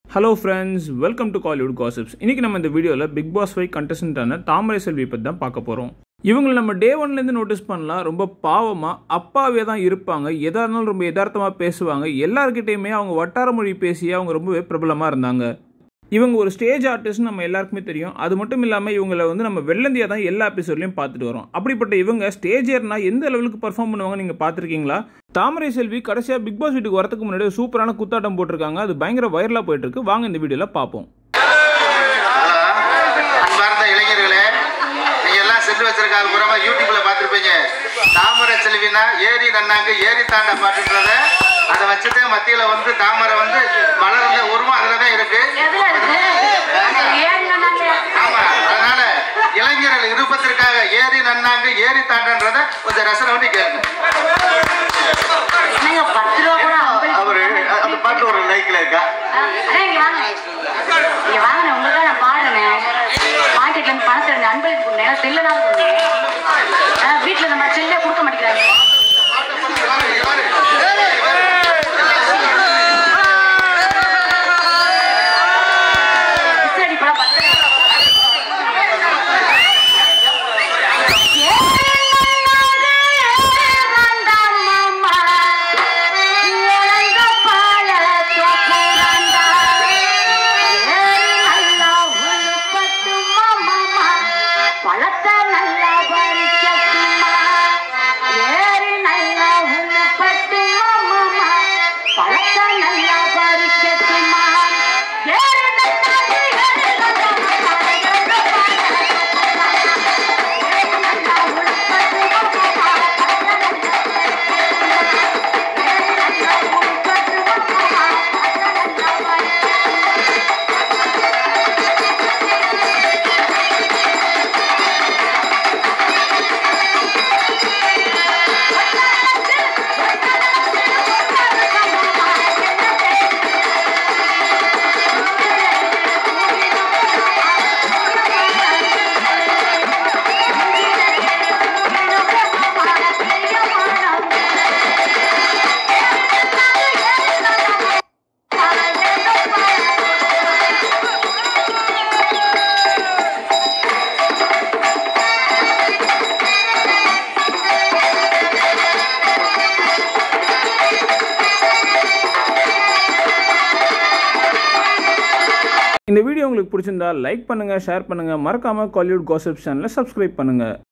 Hello friends welcome to Kollywood gossips இன்னைக்கு நம்ம இந்த வீடியோவில் பிக் பாஸ் ஃபைவ் கண்டஸ்டன்டான தாமரை செல்வி பற்றி தான் பார்க்க போகிறோம் இவங்களை நம்ம டே ஒன்லேருந்து நோட்டீஸ் பண்ணலாம் ரொம்ப பாவமாக அப்பாவே தான் இருப்பாங்க எதாக இருந்தாலும் ரொம்ப யதார்த்தமாக பேசுவாங்க எல்லாருக்கிட்டையுமே அவங்க வட்டார மொழி பேசி அவங்க ரொம்பவே பிரபலமாக இருந்தாங்க இவங்க ஒரு ஸ்டேஜ் ஆர்டிஸ்ட் நம்ம எல்லாருக்குமே தெரியும் அது மட்டும் இல்லாமல் இவங்களை வந்து நம்ம வெள்ளந்தியா தான் எல்லா எபிசோட்லையும் பார்த்துட்டு வரோம் அப்படிப்பட்ட இவங்க ஸ்டேஜ் ஏறினா எந்த லெவலுக்கு பர்ஃபார்ம் பண்ணுவாங்க நீங்கள் பார்த்துருக்கீங்களா தாமரை செல்வி கடைசியாக பிக் பாஸ் வீட்டுக்கு வரதுக்கு முன்னாடி ஒரு சூப்பரான குத்தாட்டம் போட்டிருக்காங்க அது பயங்கர வைரலாக போயிட்டு இருக்கு வாங்க இந்த வீடியோவில் பார்ப்போம் அன்பார்ந்த இளைஞர்களே நீங்க எல்லாம் சென்று வச்சிருக்காங்க புறமா யூடியூப்ல பார்த்திருப்பீங்க தாமரை செல்வினா ஏரி நன்னாங்க ஏரி தாண்ட பாட்டுன்றத அதை வச்சுட்டு மத்தியில வந்து தாமரை வந்து மலர்ந்த உருவம் அதுலதான் இருக்கு எதுல இருக்கு அந்த ஏன் நன்னாங்க? ஆமா அதனால இளைஞர்கள் விருப்பத்திற்காக ஏரி நன்னாங்க ஏரி தாண்டன்றத கொஞ்சம் ரசனை பண்ணி கேளுங்க என்னங்க பத்து ரூபா கூட ஐம்பது அவரு அந்த பாட்டு ஒரு லைக்ல இருக்கா அண்ணா, இங்க வாங்க இங்க வாங்க நான் உங்களுக்காக நான் பாடுறேன் மார்க்கெட்ல இருந்து பணத்தை ரெண்டு அன்பளிப்பு கொடுங்க செல்ல தான் கொடுங்க வீட்டுல நம்ம செல்லே கொடுக்க மாட்டேங்கிறாங்க பிஸ்கட் இப்பெல்லாம் பத்து பழத்தை நல்லா பறிக்கட்டுமா ஏறி நல்லா உண்ணப்பட்டுமா மாமா பழத்தை நல்லா பறிக்கட்டுமா ஏறி நல்லா ஏறி நல்லா இந்த வீடியோ உங்களுக்கு பிடிச்சிருந்தா லைக் பண்ணுங்கள் ஷேர் பண்ணுங்கள் மறக்காமல் காலிவுட் காசிப் சேனலை சப்ஸ்கிரைப் பண்ணுங்கள்